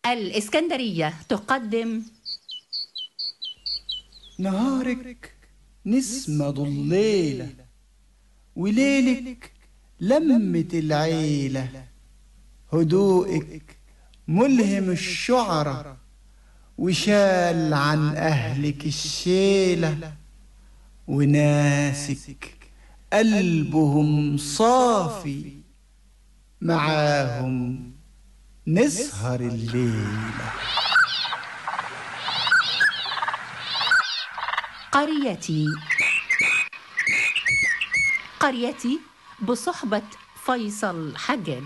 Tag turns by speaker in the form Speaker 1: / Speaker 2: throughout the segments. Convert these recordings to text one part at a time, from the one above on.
Speaker 1: الإسكندرية تقدم
Speaker 2: نهارك نسمة ضليلة وليلك لمة العيلة هدوءك ملهم الشعرة وشال عن أهلك الشيلة وناسك قلبهم صافي معاهم نسهر الليله
Speaker 1: قريتي قريتي بصحبة فيصل حجاج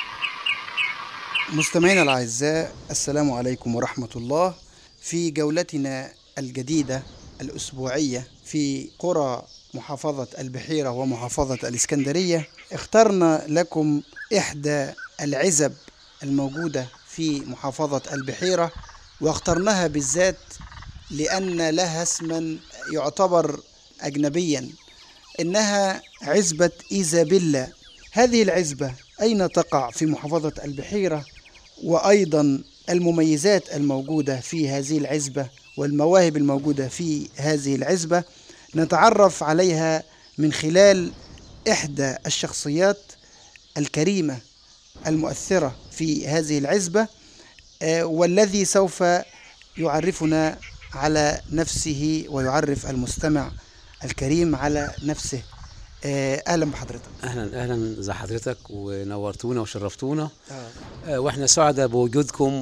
Speaker 2: مستمعينا الأعزاء السلام عليكم ورحمة الله في جولتنا الجديدة الأسبوعية في قرى محافظة البحيرة ومحافظة الإسكندرية اخترنا لكم إحدى العزب الموجودة في محافظة البحيرة واخترناها بالذات لأن لها اسما يعتبر أجنبيا إنها عزبة إيزابيلا هذه العزبة أين تقع في محافظة البحيرة وأيضا المميزات الموجودة في هذه العزبة والمواهب الموجودة في هذه العزبة نتعرف عليها من خلال إحدى الشخصيات الكريمة المؤثرة في هذه العزبة آه، والذي سوف يعرفنا على نفسه ويعرف المستمع الكريم على نفسه آه، اهلا بحضرتك
Speaker 3: اهلا اهلا زي حضرتك ونورتونا وشرفتونا آه، واحنا سعداء بوجودكم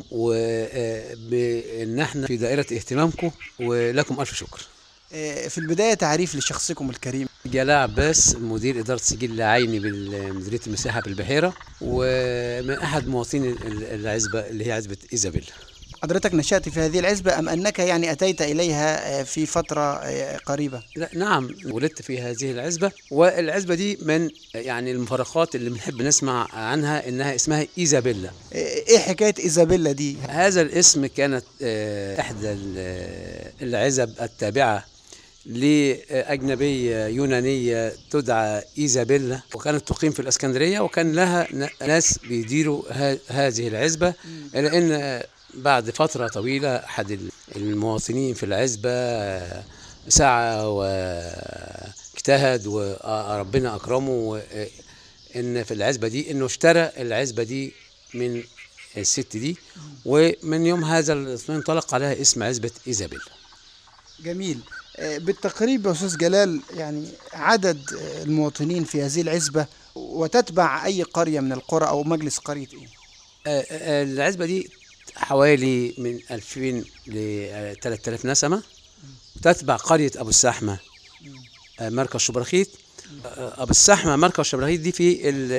Speaker 3: وبان احنا في دائره اهتمامكم ولكم الف شكر
Speaker 2: آه، في البدايه تعريف لشخصكم الكريم
Speaker 3: جلاء عباس مدير اداره سجل عيني بمديريه المساحه بالبحيره ومن احد مواطني العزبه اللي هي عزبه ايزابيل
Speaker 2: حضرتك نشأت في هذه العزبة أم أنك يعني أتيت إليها آه، في فترة آه، قريبة؟
Speaker 3: لا نعم ولدت في هذه العزبة والعزبة دي من يعني المفارقات اللي بنحب نسمع عنها إنها اسمها إيزابيلا
Speaker 2: آه، إيه حكاية إيزابيلا دي؟
Speaker 3: هذا الاسم كانت آه، إحدى ال- العزب التابعة لأجنبية يونانية تدعى إيزابيلا وكانت تقيم في الإسكندرية وكان لها ن- ناس بيديروا ه- هذه العزبة إلى أن بعد فترة طويلة أحد المواطنين في العزبة آه، سعى واجتهد وربنا أكرمه و- آه، إن في العزبة دي إنه اشترى العزبة دي من الست دي ومن يوم هذا انطلق عليها اسم عزبة إيزابيلا
Speaker 2: جميل آه، بالتقريب يا أستاذ جلال يعني عدد آه، المواطنين في هذه العزبة وتتبع أي قرية من القرى أو مجلس قرية إيه؟
Speaker 3: آه، آه، العزبة دي حوالي من 2000 ل 3000 نسمة تتبع قرية أبو السحمة آه، مركز شبرخيت آه، أبو السحمة مركز شبرخيت دي في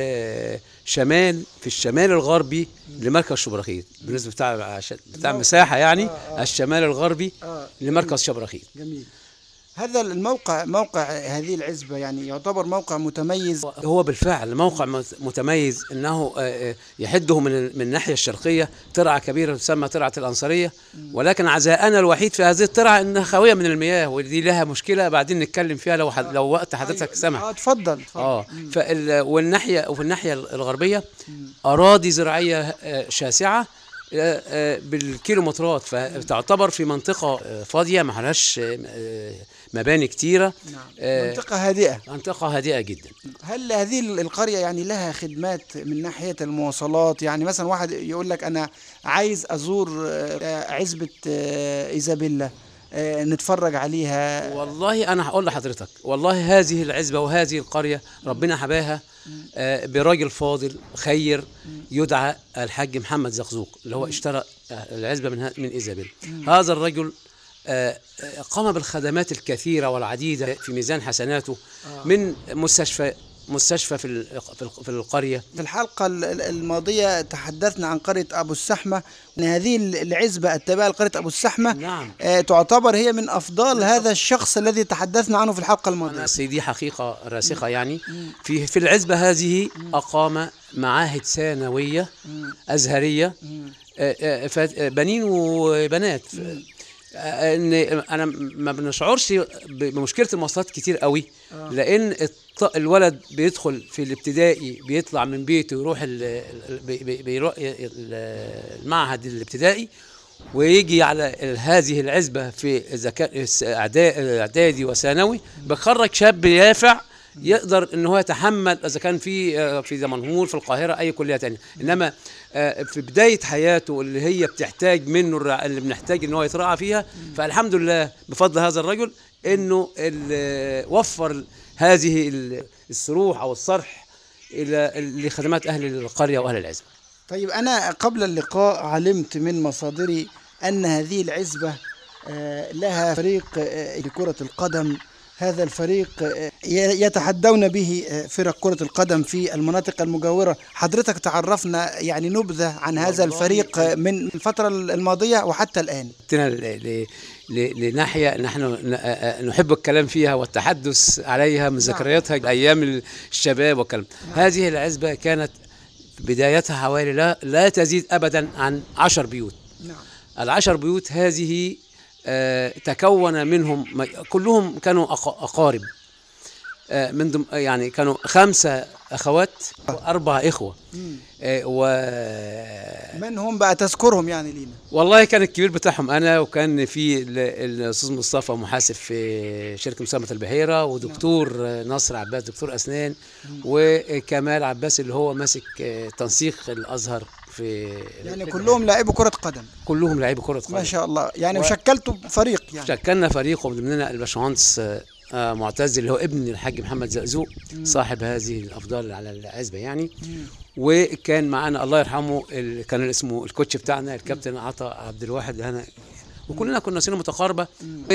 Speaker 3: الشمال في الشمال الغربي لمركز شبرخيت بالنسبة بتاع عشان- بتاع مساحة يعني الشمال الغربي
Speaker 2: آه.
Speaker 3: لمركز شبرخيت
Speaker 2: جميل هذا الموقع موقع هذه العزبة يعني يعتبر موقع متميز
Speaker 3: هو بالفعل موقع مت- متميز انه آه، آه، يحده من ال- من الناحيه الشرقيه ترعه كبيره تسمى ترعه الانصاريه ولكن عزاءنا الوحيد في هذه الترعه انها خاويه من المياه ودي لها مشكله بعدين نتكلم فيها لو حد لو وقت حضرتك سمح
Speaker 2: اه اتفضل اتفضل.
Speaker 3: اه فال والناحيه وفي الناحيه الغربيه اراضي زراعيه آه، شاسعه آه، آه، بالكيلومترات فتعتبر في منطقه آه، فاضيه ما لهاش آه، آه، مباني كتيره
Speaker 2: نعم.
Speaker 3: آه،
Speaker 2: منطقة هادئة
Speaker 3: منطقه هادئه جدا
Speaker 2: هل هذه القرية يعني لها خدمات من ناحية المواصلات يعني مثلا واحد يقول لك أنا عايز أزور آه، عزبة آه، إيزابيلا آه، نتفرج عليها
Speaker 3: والله انا هقول لحضرتك والله هذه العزبه وهذه القريه ربنا حباها آه، براجل فاضل خير يدعى الحاج محمد زقزوق اللي هو اشترى آه، العزبه من ه- من ايزابيل هذا الرجل آه، آه، قام بالخدمات الكثيره والعديده في ميزان حسناته من مستشفى مستشفى في ال- في ال- في القريه
Speaker 2: في الحلقة ال- ال- الماضية تحدثنا عن قرية أبو السحمة أن هذه العزبة التابعة لقرية أبو السحمة
Speaker 3: نعم
Speaker 2: آه، تعتبر هي من أفضل هذا الشخص الذي تحدثنا عنه في الحلقة
Speaker 3: أنا
Speaker 2: الماضية
Speaker 3: سيدي حقيقة راسخة يعني في في العزبة هذه أقام معاهد ثانوية أزهرية آه، آه، فات- آه، بنين وبنات ف- آه، ان انا ما بنشعرش ب- بمشكله المواصلات كتير قوي لان الط- الولد بيدخل في الابتدائي بيطلع من بيته يروح ال- ال- بي- بي- بيروح ال- المعهد الابتدائي ويجي على ال- هذه العزبه في اذا كان الس- إعدا- اعدادي وثانوي بخرج شاب يافع يقدر ان هو يتحمل اذا كان في آه، في دمنهور في القاهره اي كليه تانية انما آه، في بدايه حياته اللي هي بتحتاج منه الرع- اللي بنحتاج ان هو يترعى فيها فالحمد لله بفضل هذا الرجل انه ال- وفر هذه ال- السروح او الصرح الى لخدمات اهل القريه واهل العزبه
Speaker 2: طيب أنا قبل اللقاء علمت من مصادري أن هذه العزبة آه، لها فريق آه، لكرة القدم هذا الفريق آه، ي- يتحدون به آه، فرق كرة القدم في المناطق المجاورة حضرتك تعرفنا يعني نبذة عن هذا
Speaker 3: والله
Speaker 2: الفريق آه، من الفترة الماضية وحتى الآن
Speaker 3: جئتنا ل- ل- ل- لناحيه نحن ن- آه، آه، نحب الكلام فيها والتحدث عليها من ذكرياتها ايام الشباب والكلام هذه العزبه كانت بدايتها حوالي لا, لا تزيد ابدا عن عشر بيوت
Speaker 2: نعم
Speaker 3: العشر بيوت هذه آه، تكون منهم م- كلهم كانوا أق- أقارب آه، من ضم يعني كانوا خمسة أخوات وأربعة إخوة آه، و
Speaker 2: من هم بقى تذكرهم يعني لينا
Speaker 3: والله كان الكبير بتاعهم انا وكان في ال- الاستاذ مصطفى محاسب في شركه مساهمه البحيره ودكتور نصر عباس دكتور اسنان وكمال عباس اللي هو ماسك آه، تنسيق الازهر في
Speaker 2: يعني كلهم لاعبوا كرة قدم
Speaker 3: كلهم لعيبه كره قدم
Speaker 2: ما شاء الله يعني
Speaker 3: و-
Speaker 2: وشكلتوا فريق يعني
Speaker 3: شكلنا فريق ومن ضمننا الباشمهندس آه، آه، معتز اللي هو ابن الحاج محمد زقزوق صاحب هذه الافضال على العزبه يعني وكان معانا الله يرحمه اللي كان اسمه الكوتش بتاعنا الكابتن عطا عبد الواحد انا وكلنا كنا سنة متقاربة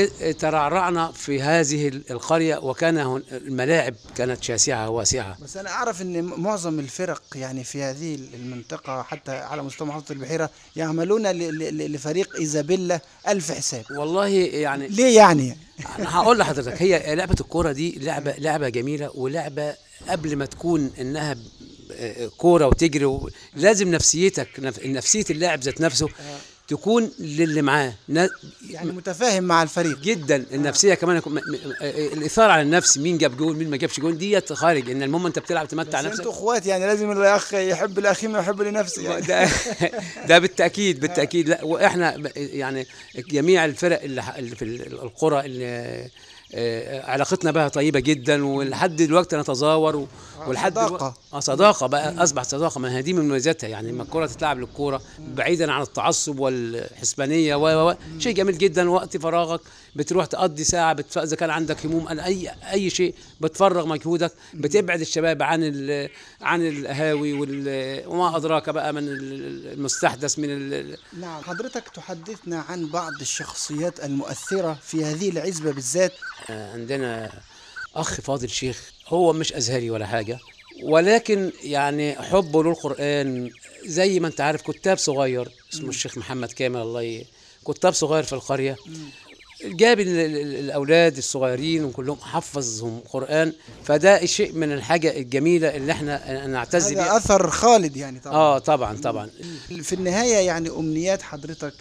Speaker 3: ترعرعنا في هذه القرية وكان هن- الملاعب كانت شاسعة واسعة
Speaker 2: بس انا اعرف ان معظم الفرق يعني في هذه المنطقه حتى على مستوى محافظه البحيره يعملون ل- ل- لفريق ايزابيلا الف حساب
Speaker 3: والله يعني
Speaker 2: ليه يعني
Speaker 3: انا هقول لحضرتك هي لعبه الكوره دي لعبه لعبه جميله ولعبه قبل ما تكون انها ب- آه، كوره وتجري و- لازم نفسيتك نف- نفسيه اللاعب ذات نفسه تكون للي معاه نا-
Speaker 2: يعني متفاهم مع الفريق
Speaker 3: جدا النفسيه كمان يكون م- م- آه، الاثاره على النفس مين جاب جول مين ما جابش جول ديت خارج ان المهم انت بتلعب تمتع
Speaker 2: بس
Speaker 3: نفسك
Speaker 2: انتوا اخوات يعني لازم الاخ يحب الاخي ما يحب لنفسه يعني.
Speaker 3: ده ده بالتاكيد بالتاكيد لا واحنا ب- يعني جميع الفرق اللي ح- اللي في ال- القرى اللي آه، علاقتنا بها طيبه جدا ولحد دلوقتي نتزاور و- ولحد
Speaker 2: صداقة.
Speaker 3: دلوقتي اه صداقه بقى اصبح صداقه ما هي دي من مميزاتها يعني لما الكره تتلعب للكوره بعيدا عن التعصب والحسبانيه و و- و شيء جميل جدا وقت فراغك بتروح تقضي ساعه بتف... اذا كان عندك هموم أنا اي اي شيء بتفرغ مجهودك بتبعد الشباب عن ال... عن القهاوي وال... وما ادراك بقى من ال- المستحدث من ال...
Speaker 2: نعم حضرتك تحدثنا عن بعض الشخصيات المؤثره في هذه العزبه بالذات
Speaker 3: آه، عندنا اخ فاضل شيخ هو مش ازهري ولا حاجه ولكن يعني حبه للقران زي ما انت عارف كتاب صغير اسمه الشيخ محمد كامل الله ي... كتاب صغير في القريه جاب ال- ال- الاولاد الصغيرين وكلهم حفظهم قران فده شيء من الحاجه الجميله اللي احنا نعتز
Speaker 2: هذا
Speaker 3: بيها
Speaker 2: اثر خالد يعني طبعا
Speaker 3: اه طبعا طبعا
Speaker 2: في النهاية يعني أمنيات حضرتك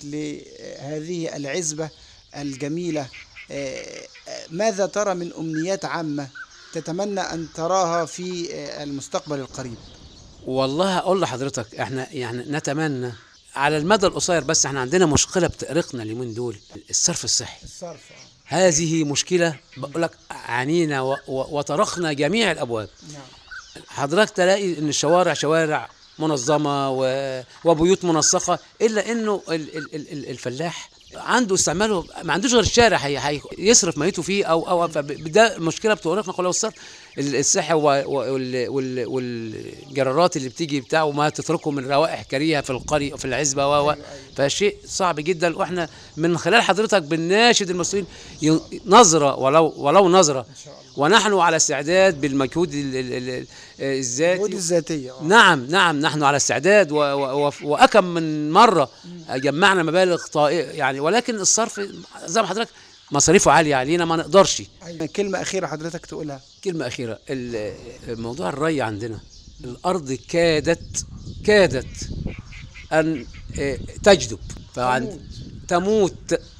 Speaker 2: لهذه العزبة الجميلة آه، آه، ماذا ترى من أمنيات عامة تتمنى أن تراها في آه، المستقبل القريب
Speaker 3: والله اقول لحضرتك احنا يعني نتمنى على المدى القصير بس احنا عندنا مشكله بتقرقنا اليومين دول الصرف الصحي
Speaker 2: الصرف
Speaker 3: هذه مشكله بقول لك عانينا و- و- وطرقنا جميع الابواب
Speaker 2: نعم
Speaker 3: حضرتك تلاقي ان الشوارع شوارع منظمه و... وبيوت منسقه الا انه ال... ال... ال... ال- الفلاح عنده استعماله ما عندوش غير الشارع هي... هي... يصرف ميته فيه او او فده مشكله بتورقنا كلها والصرف ال- الصحي و... وال... وال... والجرارات اللي بتيجي بتاعه ما تتركه من روائح كريهه في القريه في العزبه و... و... فشيء صعب جدا واحنا من خلال حضرتك بنناشد المسؤولين ي... نظره ولو ولو نظره ونحن على استعداد بالمجهود ال... ال... ال...
Speaker 2: الجهود
Speaker 3: الذاتي
Speaker 2: الذاتية آه.
Speaker 3: نعم نعم نحن على استعداد و و و وأكم من مرة جمعنا مبالغ طائعة يعني ولكن الصرف زي ما حضرتك مصاريفه عالية علينا ما نقدرش
Speaker 2: أيوة. كلمة أخيرة حضرتك تقولها
Speaker 3: كلمة أخيرة ال- موضوع الري عندنا الأرض كادت كادت أن آه، تجدب فعند تموت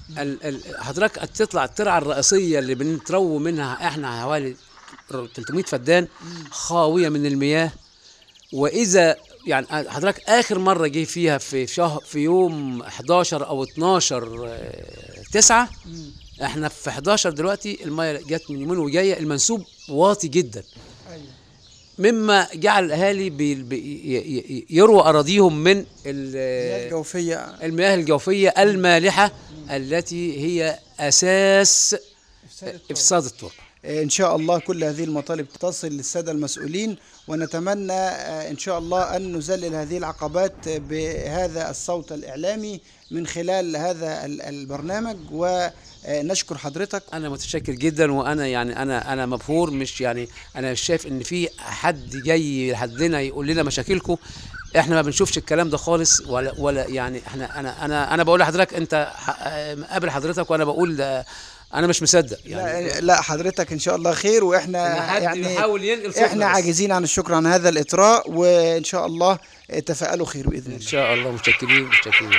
Speaker 3: ال- ال- حضرتك هتطلع الترعه الرئيسيه اللي بنترو منها احنا حوالي 300 فدان خاويه من المياه واذا يعني حضرتك اخر مره جه فيها في شهر في يوم 11 او 12 آه، 9 احنا في 11 دلوقتي الميه جت من يمين وجايه المنسوب واطي جدا مما جعل الاهالي بي بي ي- ي- يرووا اراضيهم من ال-
Speaker 2: المياه الجوفيه
Speaker 3: المياه الجوفيه المالحه التي هي اساس افساد التربه
Speaker 2: إن شاء الله كل هذه المطالب تصل للسادة المسؤولين ونتمنى آه، إن شاء الله أن نذلل هذه العقبات بهذا الصوت الإعلامي من خلال هذا ال- البرنامج ونشكر حضرتك
Speaker 3: انا متشكر جدا وانا يعني انا انا مبهور مش يعني انا مش شايف ان في حد جاي لحدنا يقول لنا مشاكلكم احنا ما بنشوفش الكلام ده خالص ولا ولا يعني احنا انا انا انا بقول لحضرتك انت ح- قابل حضرتك وانا بقول ده انا مش مصدق يعني
Speaker 2: لا, لا حضرتك إن شاء الله خير وإحنا
Speaker 3: إن حد
Speaker 2: يعني
Speaker 3: يحاول ينقل صوتنا
Speaker 2: إحنا
Speaker 3: بس.
Speaker 2: عاجزين عن الشكر عن هذا الإطراء وإن شاء الله تفائلوا خير بإذن
Speaker 3: ان
Speaker 2: الله
Speaker 3: شاء الله متشكرين متشكرين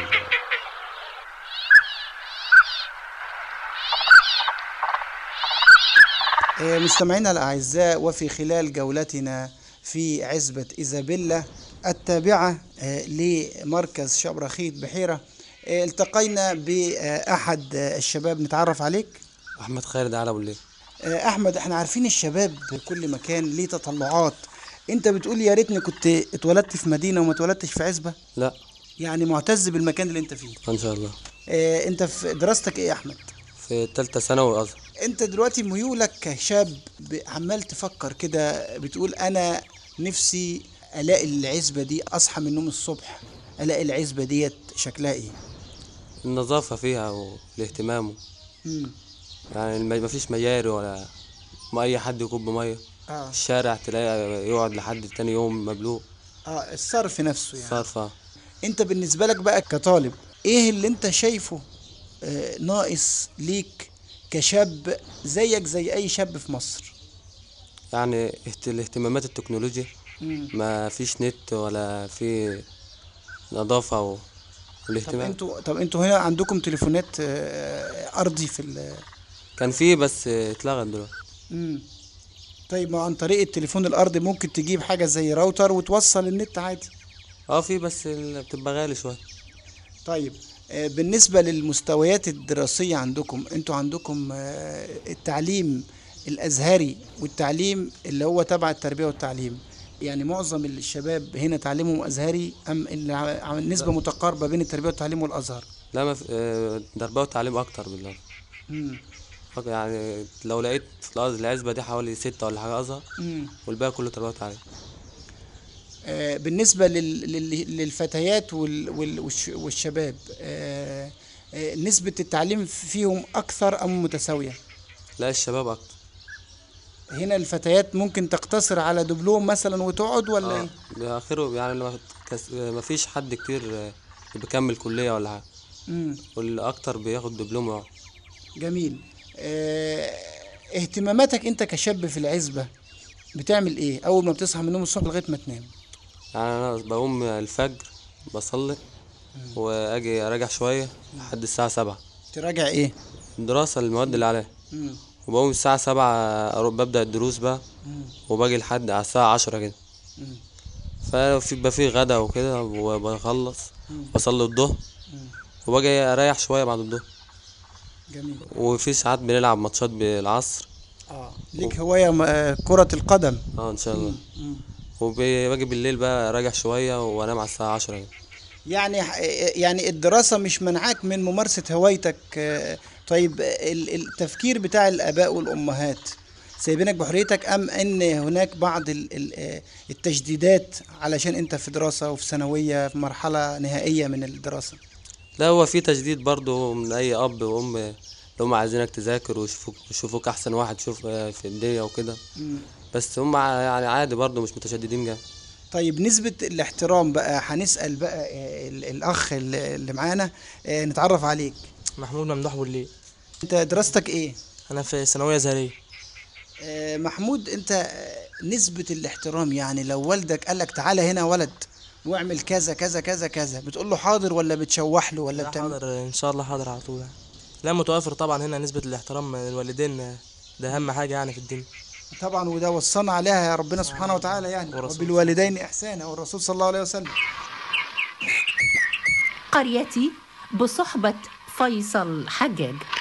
Speaker 2: آه، مستمعينا الأعزاء وفي خلال جولتنا في عزبة إيزابيلا التابعة آه، لمركز شبرخيت بحيرة آه، التقينا بأحد آه، الشباب نتعرف عليك
Speaker 4: احمد خالد على ابو الليل
Speaker 2: آه، أحمد احنا عارفين الشباب في كل مكان ليه تطلعات انت بتقول يا ريتني كنت اتولدت في مدينة وما اتولدتش في عزبة
Speaker 4: لا
Speaker 2: يعني معتز بالمكان اللي انت فيه
Speaker 4: ان شاء الله
Speaker 2: آه، انت في دراستك ايه يا احمد
Speaker 4: في تالتة ثانوي ازهر
Speaker 2: انت دلوقتي ميولك كشاب ب- عمال تفكر كده بتقول انا نفسي الاقي العزبه دي اصحى من النوم الصبح الاقي العزبه ديت شكلها ايه
Speaker 4: النظافة فيها والاهتمام
Speaker 2: مم.
Speaker 4: يعني الم- مفيش مجاري ولا ما اي حد يكب ميه
Speaker 2: اه
Speaker 4: الشارع تلاقي يقعد لحد تاني يوم مبلوع
Speaker 2: اه الصرف نفسه يعني
Speaker 4: صرفة
Speaker 2: انت بالنسبه لك بقى كطالب ايه اللي انت شايفه آه ناقص ليك كشاب زيك زي اي شاب في مصر
Speaker 4: يعني اهت- الاهتمامات التكنولوجيا
Speaker 2: مم.
Speaker 4: ما فيش نت ولا في نظافة و...
Speaker 2: طب
Speaker 4: والاهتمام
Speaker 2: انتوا طب انتوا هنا عندكم تليفونات آه ارضي في ال
Speaker 4: كان فيه بس اتلغت دلوقتي
Speaker 2: مم. طيب ما عن طريق التليفون الارضي ممكن تجيب حاجه زي راوتر وتوصل النت عادي
Speaker 4: اه في بس ال- بتبقى غالي شوية
Speaker 2: طيب آه، بالنسبه للمستويات الدراسيه عندكم انتوا عندكم آه، التعليم الازهري والتعليم اللي هو تبع التربيه والتعليم يعني معظم الشباب هنا تعليمهم ازهري ام اللي ع- ع- نسبه متقاربه بين التربيه والتعليم والازهر
Speaker 4: لا ما في اه، تربية وتعليم اكتر بالله
Speaker 2: مم.
Speaker 4: يعني لو لقيت في الأرض العزبة دي حوالي ستة ولا حاجة أزهر
Speaker 2: مم.
Speaker 4: والباقي كله تربية وتعليم
Speaker 2: آه، بالنسبة لل- لل- للفتيات وال- وال- والش- والشباب آه، آه، نسبة التعليم فيهم أكثر أم متساوية؟
Speaker 4: لا الشباب أكتر
Speaker 2: هنا الفتيات ممكن تقتصر على دبلوم مثلا وتقعد ولا
Speaker 4: اه
Speaker 2: ايه؟
Speaker 4: بآخره يعني ما كس- ما فيش حد كتير اه، بيكمل كلية ولا حاجة
Speaker 2: مم.
Speaker 4: والأكتر بياخد دبلوم ويقعد.
Speaker 2: جميل آه، اهتماماتك انت كشاب في العزبة بتعمل ايه؟ أول ما بتصحى من النوم الصبح لغاية ما تنام
Speaker 4: يعني أنا بقوم الفجر بصلي وأجي أراجع شوية لحد الساعة سبعة
Speaker 2: تراجع ايه؟
Speaker 4: دراسة المواد اللي عليها
Speaker 2: مم.
Speaker 4: وبقوم الساعة سبعة أروح ببدأ الدروس بقى
Speaker 2: مم.
Speaker 4: وباجي لحد على الساعة عشرة كده
Speaker 2: مم.
Speaker 4: ففي بقى في غدا وكده وبخلص
Speaker 2: مم.
Speaker 4: بصلي الظهر
Speaker 2: مم.
Speaker 4: وباجي أريح شوية بعد الظهر
Speaker 2: جميل
Speaker 4: وفي ساعات بنلعب ماتشات بالعصر
Speaker 2: اه ليك هواية م- آه، كرة القدم
Speaker 4: اه ان شاء الله
Speaker 2: مم.
Speaker 4: وباجي بالليل بقى راجع شويه وانام على الساعه 10 كده.
Speaker 2: يعني يعني الدراسة مش منعاك من ممارسة هوايتك آه، طيب ال- التفكير بتاع الآباء والأمهات سايبينك بحريتك أم أن هناك بعض ال- ال- آه، التجديدات علشان أنت في دراسة وفي ثانوية في مرحلة نهائية من الدراسة
Speaker 4: لا هو في تجديد برضو من اي اب وام اللي هم عايزينك تذاكر ويشوفوك يشوفوك احسن واحد تشوف آه، في الدنيا وكده
Speaker 2: مم.
Speaker 4: بس هم ع- يعني عادي برضو مش متشددين جامد
Speaker 2: طيب نسبة الاحترام بقى هنسأل بقى آه، ال- الأخ اللي اللي معانا آه، نتعرف عليك
Speaker 5: محمود ممدوح بالليل
Speaker 2: أنت دراستك إيه؟
Speaker 5: انا في ثانويه زهريه
Speaker 2: آه، محمود انت آه، نسبة الاحترام يعني لو والدك قال لك تعالى هنا يا ولد واعمل كذا كذا كذا كذا بتقول له حاضر ولا بتشوح له ولا
Speaker 5: لا
Speaker 2: بتعمل
Speaker 5: حاضر ان شاء الله حاضر على طول يعني. لا متوافر طبعا هنا نسبة الاحترام من الوالدين ده أهم حاجة يعني في الدين
Speaker 2: طبعا وده وصانا عليها يا ربنا سبحانه وتعالى يعني
Speaker 5: والرسول.
Speaker 2: وبالوالدين احسانا والرسول صلى الله عليه وسلم
Speaker 1: قريتي بصحبة فيصل حجاج